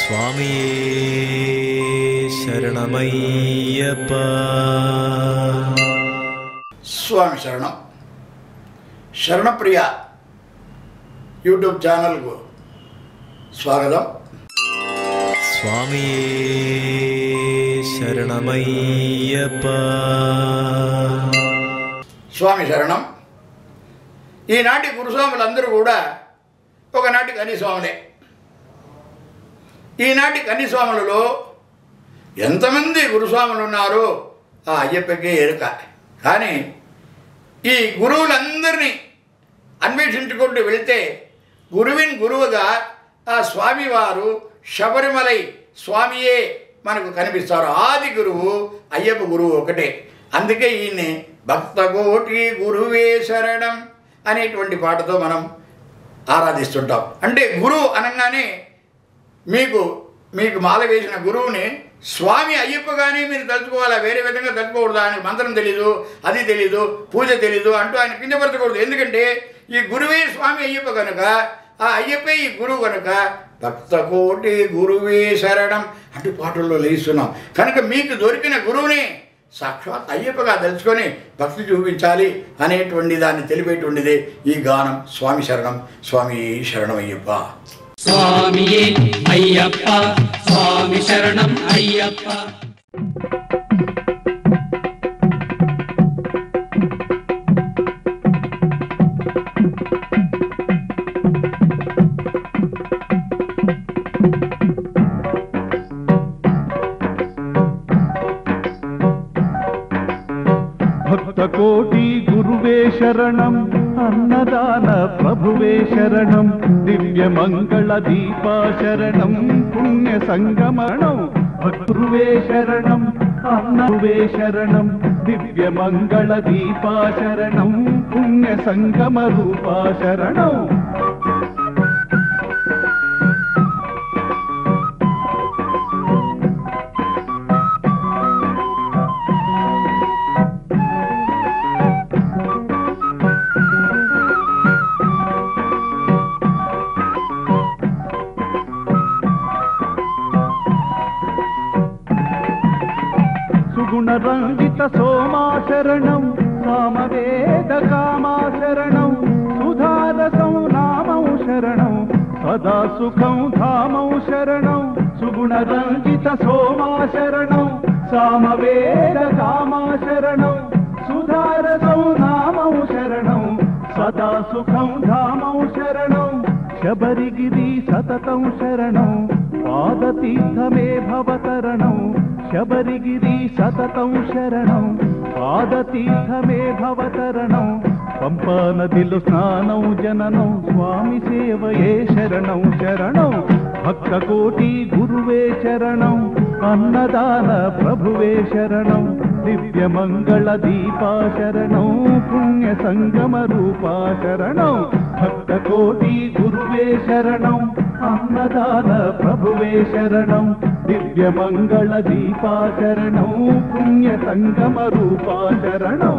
స్వామియే శరణమయ్యప్ప స్వామి శరణం శరణప్రియ యూట్యూబ్ ఛానల్కు స్వాగతం స్వామియే శరణమయ్యప్ప స్వామి శరణం ఈనాటి గురుస్వాములందరూ కూడా ఒకనాటి కనిస్వాములే ఈనాటి కన్నిస్వాములలో ఎంతమంది గురుస్వాములు ఉన్నారో ఆ అయ్యప్పకే ఎరుక కానీ ఈ గురువులందరినీ అన్వేషించుకుంటూ వెళితే గురువిన్ గురువుగా ఆ స్వామివారు శబరిమలై స్వామియే మనకు కనిపిస్తారు ఆది గురువు అయ్యప్ప గురువు ఒకటే అందుకే ఈయన్ని భక్తకోటి గురువే శరణం అనేటువంటి పాటతో మనం ఆరాధిస్తుంటాం అంటే గురువు అనగానే మీకు మీకు మాల వేసిన గురువుని స్వామి అయ్యప్పగానే మీరు తలుచుకోవాలా వేరే విధంగా తలుచుకోకూడదు ఆయనకు మంత్రం తెలీదు అది తెలీదు పూజ తెలీదు అంటూ ఆయన కించపరచకూడదు ఎందుకంటే ఈ గురువే స్వామి అయ్యప్ప కనుక ఆ అయ్యప్పే ఈ గురువు కనుక భక్త కోటి గురువే శరణం అంటూ పాటల్లో లేస్తున్నాం కనుక మీకు దొరికిన గురువుని సాక్షాత్ అయ్యప్పగా తలుచుకొని భక్తి చూపించాలి అనేటువంటి దాన్ని తెలిపేటువంటిదే ఈ గానం స్వామి శరణం స్వామి శరణం అయ్యప్ప స్వామియే అయ్యప్ప స్వామి శరణం అయ్యప్ప భక్తకోటి గురువే శరణం అన్నదాన ప్రభువే శరణం దివ్య మంగళ దీపా శరణం పుణ్య సంగమరణం భక్తువే శరణం అన్నవే శరణం దివ్య మంగళ దీపా శరణం పుణ్య సంగమ రూపా శరణం సుగుణ రంజిత సోమా శరణం సామవేద కామా శరణం సుధారసం నామం శరణం సదా సుఖం ధామం శరణం సుగుణ రంజిత సోమా శరణం సామవేద కామా శరణం సుధారసం నామం శరణం సదా సుఖం ధామం శరణం శబరిగిరి సతతం శరణం పాదతీర్థమే భవతరణం శబరిగిరి సతతం శరణం పాదతీర్థమే భవతరణం పంపా నదిలో స్నానం జననం స్వామి సేవయే శరణం శరణం భక్త కోటి గురువే శరణం అన్నదాన ప్రభువే శరణం దివ్య మంగళ దీపా శరణం పుణ్య సంగమ రూపా శరణం భక్త కోటి గురువే శరణం అన్నదాన ప్రభువే శరణం దివ్య మంగళ దీపా శరణం పుణ్య సంగమ రూపా శరణం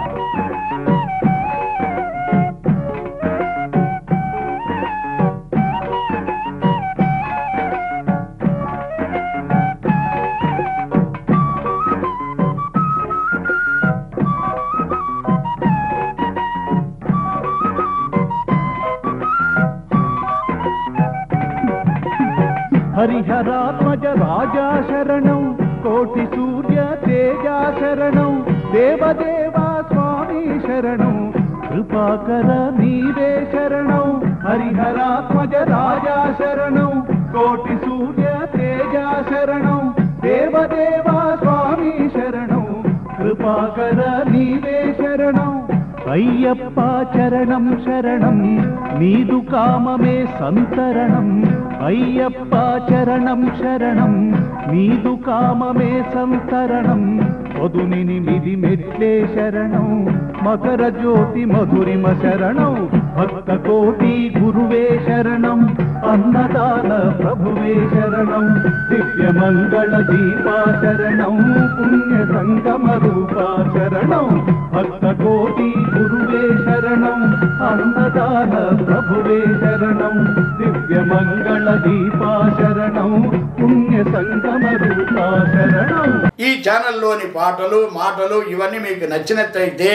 హరిహరాత్మజ రాజా శరణం కోటి సూర్య తేజా శరణం దేవదేవా స్వామి శరణం కృపాకర నీవే శరణం హరిహరాత్మజ రాజా శరణం కోటి సూర్య తేజా శరణం దేవదేవా స్వామి శరణం కృపాకర నీవే శరణం అయ్యప్ప చరణం శరణం నీదు కామమే సంతరణం అయ్యప్ప చరణం శరణం నీదు కామమే సంతరణం పొదునినిమిది మెట్లే శరణం మకర జ్యోతి మధురిమ శరణం భక్త కోటి గురువే శరణం అన్నదాన ప్రభువే శరణం దివ్య మంగళ దీపా శరణం పుణ్య సంగమ రూపా శరణం భక్త కోటి గురువే శరణం అన్నదాన ప్రభువే శరణం దివ్య మంగళ దీపా శరణం పుణ్య సంగమ రూపా శరణం ఈ ఛానల్లోని పాటలు మాటలు ఇవన్నీ మీకు నచ్చినట్లయితే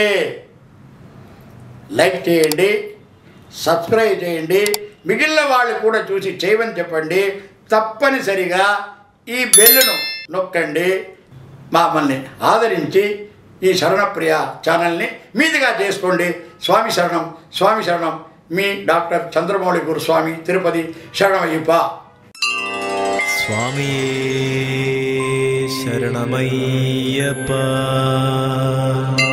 లైక్ చేయండి సబ్స్క్రైబ్ చేయండి మిగిలిన వాళ్ళు కూడా చూసి చేయమని చెప్పండి తప్పనిసరిగా ఈ బెల్లును నొక్కండి మమ్మల్ని ఆదరించి ఈ శరణప్రియ ఛానల్ని మీదిగా చేసుకోండి స్వామి శరణం స్వామి శరణం మీ డాక్టర్ చంద్రమౌళి గురుస్వామి తిరుపతి శరణమయ్యప్ప స్వామియే శరణమయ్యప్ప